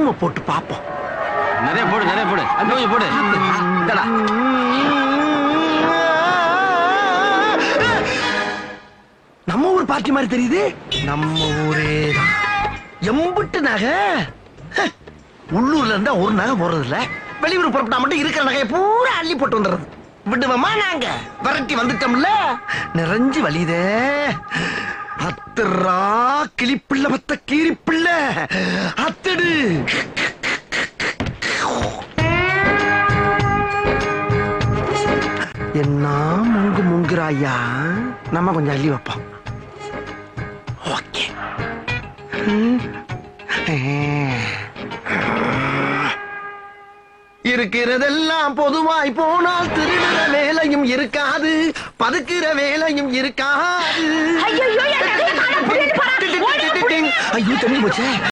மெனுவை போட்டு பாப்போம் நிறைய போடு நிறைய போடு இன்னும் கொஞ்சம் போடு இந்தாடா. நம்ம ஊர் பார்ட்டி மாதிரி தெரியுது நம்ம ஊரே தான் எம்புட்டு நகை ஹ, உள்ளூர்ல இருந்தா ஒரு நகை போறது இல்ல வெளியூர் புறப்பட்டா மட்டும் இருக்கிற நகையை பூரா அள்ளி போட்டு வந்துடுறது விடுவோமா நாங்க விரட்டி வந்துட்டோம்ல நிறைஞ்சு வலிதே அத்துறா கிளிப்பிள்ள மத்த கீரிப்பிள்ள அத்தடு என்ன முங்கு முங்குறாயா நம்ம கொஞ்சம் அள்ளி வைப்போம் ஓகே இருக்கிறதெல்லாம் பொதுவாய் போனால் திருடுற வேலையும் இருக்காது பதுக்குற வேலையும் இருக்காது ஐயையோ, என் நகையை காணோம், புடின்னு போறா. ஓடு, ஐயோ தெரிஞ்சு போச்சே